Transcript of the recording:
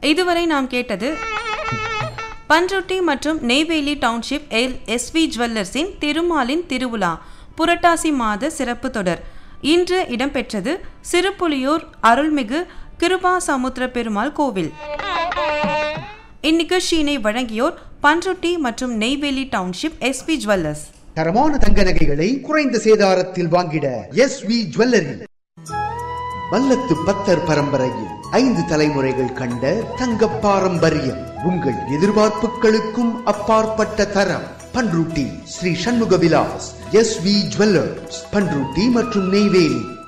இதுவரை நாம் கேட்டது பன்ருட்டி மற்றும் நெய்வேலி டவுன்ஷிப் எல் எஸ்வி ஜுவல்லர்ஸின் திருமாலின் திருவிழா புரட்டாசி மாத சிறப்பு தொடர் இன்று இடம்பெற்றது சிறுபுலியூர் அருள்மிகு கிருபா சமுத்திர பெருமாள் கோவில் இந்நிகழ்ச்சியினை வழங்கியோர் பன்ருட்டி மற்றும் நெய்வேலி டவுன்ஷிப் எஸ்வி ஜுவல்லர்ஸ் தரமான தங்க நகைகளை குறைந்த சேதாரத்தில் வாங்கிட எஸ் வி ஜுவல்லரி வல்லத்து பத்தர் பரம்பரையில் ஐந்து தலைமுறைகள் கண்ட தங்க பாரம்பரியம் உங்கள் எதிர்பார்ப்புகளுக்கும் அப்பாற்பட்ட தரம் Panruti Sri Shanmuga Vilas S V jewellers Panruti மற்றும் நெய்வேலி